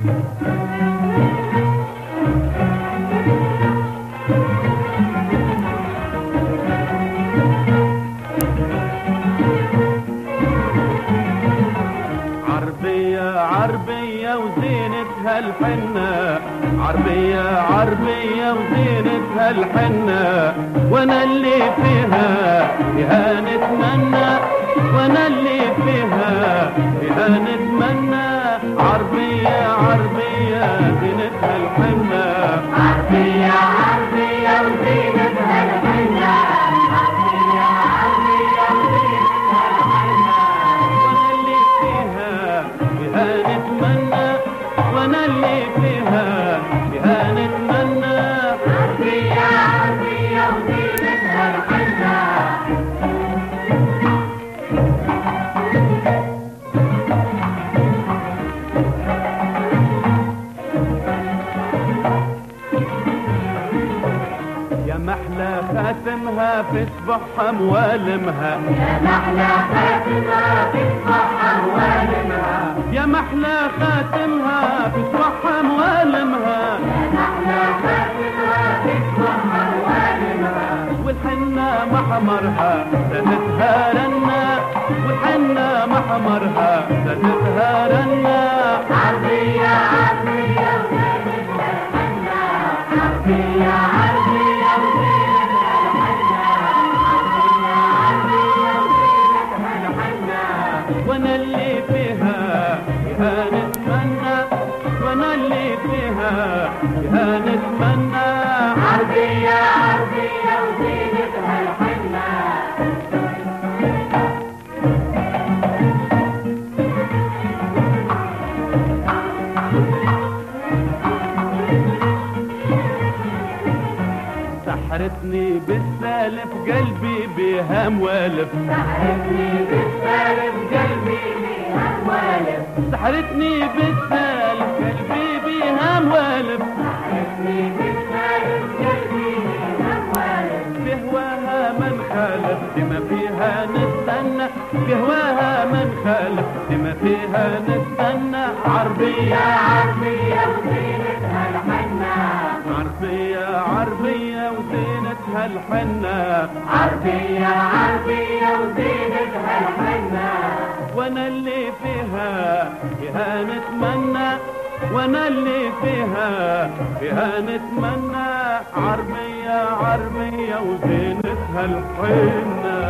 عربية عربية وزينتها الحنة عربية عربية وزينتها الحنة وانا اللي فيها فيها نتمنى وانا اللي فيها فيها نتمنى عربية عربية زينتها الحنة عربية عربية وزينتها الحنة عربية عربية وزينتها الحنة وانا اللي فيها فيها نتمنى وانا اللي فيها فيها نتمنى عربية عربية وزينتها الحنة يا محلى خاتمها في صبحها موالمها يا محلى خاتمها في صباح موالمها يا محلى خاتمها في صبحها موالمها يا محلى خاتمها في صباح موالمها والحنة محمرها زادتها رنة والحنة محمرها زادتها رنة عربية عربية وزينتها الحنة عربية عربية وزينتها الحنة عربية عربية وزينتها الحنة وانا اللي فيها فيها نتمنى وانا اللي فيها فيها نتمنى عربية عربية وزينتها الحنة سحرتني بالسالف قلبي بها موالف سحرتني بالسالم قلبي بها موالف سحرتني بالسالف قلبي بها موالف سحرتني بالسالم قلبي بها موالف بهواها من خالف بما فيها نستنى بهواها من خالف بما فيها نستنى عربية عربية وزينتها الحنة عربية عربية وزينتها الحنة عربية عربية وزينتها الحنة وانا اللي فيها فيها نتمنى وانا اللي فيها فيها نتمنى عربية عربية وزينتها الحنة